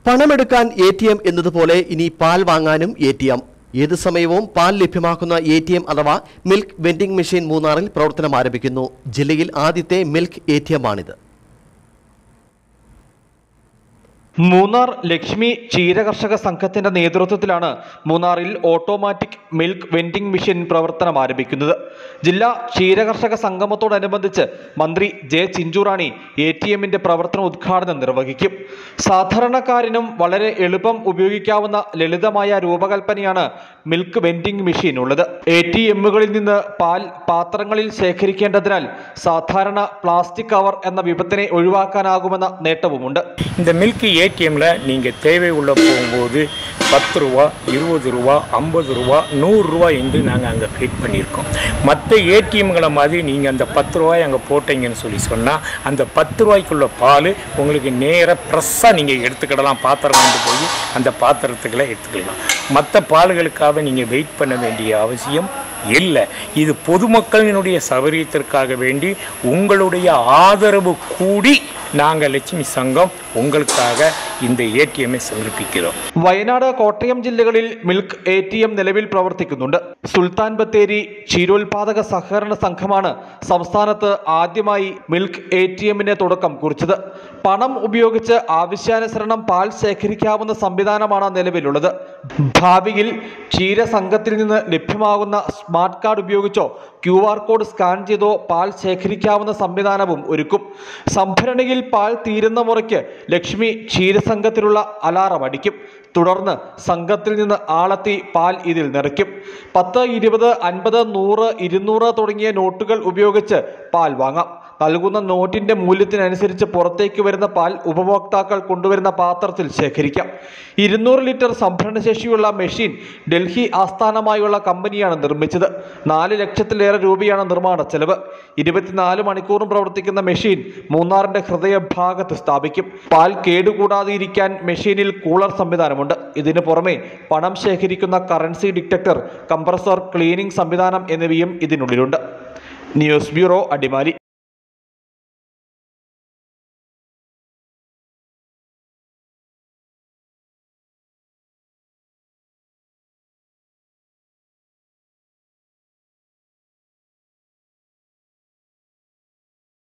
പണമെടുക്കാൻ A T M എന്നതുപോലെ ഇനി പാൽ വാങ്ങാനും എ ടി എം ഏത് സമയവും പാൽ ലഭ്യമാക്കുന്ന എ ടി എം അഥവാ മിൽക്ക് വെൻഡിംഗ് മെഷീൻ മൂന്നാറിൽ പ്രവർത്തനം ആരംഭിക്കുന്നു ജില്ലയിൽ ആദ്യത്തെ മിൽക്ക് എ ടി എം ആണിത് മൂന്നാർ ലക്ഷ്മി ക്ഷീരകർഷക സംഘത്തിന്റെ നേതൃത്വത്തിലാണ് മൂന്നാറിൽ ഓട്ടോമാറ്റിക് മിൽക്ക് വെൻഡിംഗ് മെഷീൻ പ്രവർത്തനം ആരംഭിക്കുന്നത് ജില്ലാ ക്ഷീരകർഷക സംഗമത്തോടനുബന്ധിച്ച് മന്ത്രി ജെ ചിഞ്ചുറാണി എ ടി എമ്മിന്റെ പ്രവർത്തന ഉദ്ഘാടനം നിർവഹിക്കും സാധാരണക്കാരനും വളരെ എളുപ്പം ഉപയോഗിക്കാവുന്ന ലളിതമായ രൂപകൽപ്പനയാണ് മിൽക്ക് വെൻഡിംഗ് മെഷീൻ ഉള്ളത് എ ടി എമ്മുകളിൽ നിന്ന് പാൽ പാത്രങ്ങളിൽ ശേഖരിക്കേണ്ടതിനാൽ സാധാരണ പ്ലാസ്റ്റിക് കവർ എന്ന വിപത്തിനെ ഒഴിവാക്കാനാകുമെന്ന നേട്ടവുമുണ്ട് இந்த மில்க் ஏடிஎம்மில் நீங்கள் தேவை உள்ள போகும்போது பத்து ரூபா இருபது ரூபா ஐம்பது ரூபா நூறுரூவா என்று நாங்கள் அங்கே ஃபிட் பண்ணியிருக்கோம் மற்ற ஏடிஎம்களை மாதிரி நீங்கள் அந்த பத்து ரூபாய் அங்கே போட்டீங்கன்னு சொல்லி சொன்னால் அந்த பத்து ரூபாய்க்குள்ள பால் உங்களுக்கு நேராக ப்ரெஸ்ஸாக நீங்கள் எடுத்துக்கிடலாம் பாத்திரம் கொண்டு போய் அந்த பாத்திரத்துக்குள்ள எடுத்துக்கலாம் மற்ற பால்களுக்காக நீங்கள் வெயிட் பண்ண வேண்டிய அவசியம் இல்லை இது பொதுமக்களினுடைய சௌகரியத்திற்காக வேண்டி உங்களுடைய ஆதரவு கூடி நாங்கள் லட்சுமி சங்கம் உங்களுக்காக இந்த ஏடிஎம்மை சமர்ப்பிக்கிறோம் വയനാട് കോട്ടയം ജില്ലകളിൽ മിൽക്ക് എ ടി എം നിലവിൽ പ്രവർത്തിക്കുന്നുണ്ട് സുൽത്താൻ ബത്തേരി ക്ഷീരോത്പാദക സഹകരണ സംഘമാണ് സംസ്ഥാനത്ത് ആദ്യമായി മിൽക്ക് എ ടി എമ്മിന് തുടക്കം കുറിച്ചത് പണം ഉപയോഗിച്ച് ആവശ്യാനുസരണം പാൽ ശേഖരിക്കാവുന്ന സംവിധാനമാണ് നിലവിലുള്ളത് ഭാവിയിൽ ക്ഷീരസംഘത്തിൽ നിന്ന് ലഭ്യമാകുന്ന സ്മാർട്ട് കാർഡ് ഉപയോഗിച്ചോ ക്യു ആർ കോഡ് സ്കാൻ ചെയ്തോ പാൽ ശേഖരിക്കാവുന്ന സംവിധാനവും ഒരുക്കും സംഭരണിയിൽ പാൽ തീരുന്ന മുറയ്ക്ക് ലക്ഷ്മി ക്ഷീരസംഘത്തിലുള്ള അലാറം അടിക്കും തുടർന്ന് സംഘത്തിൽ നിന്ന് ആളെത്തി പാൽ ഇതിൽ നിറയ്ക്കും പത്ത് ഇരുപത് അൻപത് നൂറ് ഇരുന്നൂറ് തുടങ്ങിയ നോട്ടുകൾ ഉപയോഗിച്ച് പാൽ വാങ്ങാം നൽകുന്ന നോട്ടിന്റെ മൂല്യത്തിനനുസരിച്ച് പുറത്തേക്ക് വരുന്ന പാൽ ഉപഭോക്താക്കൾ കൊണ്ടുവരുന്ന പാത്രത്തിൽ ശേഖരിക്കാം ഇരുന്നൂറ് ലിറ്റർ സംഭരണശേഷിയുള്ള മെഷീൻ ഡൽഹി ആസ്ഥാനമായുള്ള കമ്പനിയാണ് നിർമ്മിച്ചത് നാല് ലക്ഷത്തിലേറെ രൂപയാണ് നിർമ്മാണ ചെലവ് ഇരുപത്തിനാല് മണിക്കൂറും പ്രവർത്തിക്കുന്ന മെഷീൻ മൂന്നാറിന്റെ ഹൃദയഭാഗത്ത് സ്ഥാപിക്കും പാൽ കേടുകൂടാതെ ഇരിക്കാൻ മെഷീനിൽ കൂളർ സംവിധാനമുണ്ട് ഇതിനു പുറമെ പണം ശേഖരിക്കുന്ന കറൻസി ഡിറ്റക്ടർ കംപ്രസർ ക്ലീനിംഗ് സംവിധാനം എന്നിവയും ഇതിനുള്ളിലുണ്ട് ന്യൂസ് ബ്യൂറോ അടിമാലി